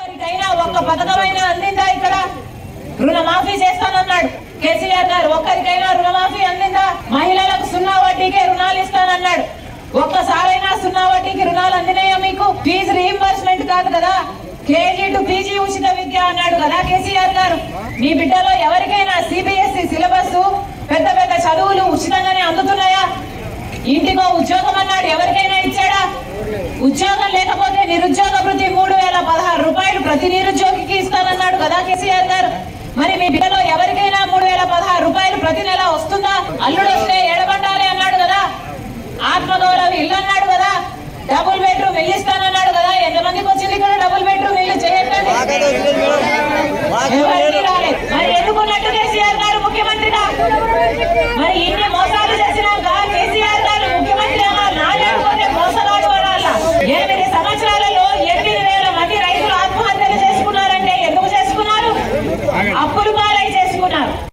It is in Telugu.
ఒక్కరికైనా ఒక్క పథకమైనా అందిందా ఇక్కడ రుణమాఫీ చేస్తానన్నాడు కేసీఆర్ గారు ఒక్కరికైనా రుణమాఫీ అందిందా మహిళలకు సున్నా వడ్డీకే రుణాలు ఇస్తానన్నాడు ఒక్కసారైనా సున్నా వడ్డీకి రుణాలు అందినాయా మీకు ఫీజు రీయింబర్స్మెంట్ కాదు కదా కేజీ టు పీజీ ఉచిత విద్య అన్నాడు కదా కేసీఆర్ గారు మీ బిడ్డలో ఎవరికైనా సిబిఎస్ఈ సిలబస్ పెద్ద పెద్ద చదువులు ఉచితంగానే అందుతున్నాయా ఇంటికో ఉద్యోగం అన్నాడు ఎవరికైనా ఇచ్చాడా ఉద్యోగం లేకపోతే నిరుద్యోగ వృత్తి మూడు వేల పదహారు రూపాయలు ప్రతి నిరుద్యోగికి ఇస్తానన్నాడు కదా కేసీఆర్ గారు మరి మీ బిడ్డలో ఎవరికైనా మూడు వేల పదహారు రూపాయలు ప్రతి నెల వస్తుందా అల్లుడు వస్తే ఎడబండాలి అన్నాడు కదా ఆత్మగౌరవం ఇల్లు అన్నాడు కదా డబుల్ బెడ్రూమ్ ఇల్లు ఇస్తానన్నాడు కదా ఎంతమందికి వచ్చింది ఇక్కడ డబుల్ బెడ్రూమ్ ఇల్లు చేయట్లేదు ఎవరికి రాలేదు మరి ఎందుకున్నట్టు కేసీఆర్ గారు ముఖ్యమంత్రిగా మరి ఇన్ని మోసాలు చేసినాక కేసీఆర్ గారు ముఖ్యమంత్రి నాలుగు మోసగాడు పడాల ఎనిమిది సంవత్సరాలలో ఎనిమిది వేల మంది రైతులు ఆత్మహత్యలు చేసుకున్నారంటే ఎందుకు చేసుకున్నారు అప్పులు పాలై చేసుకున్నారు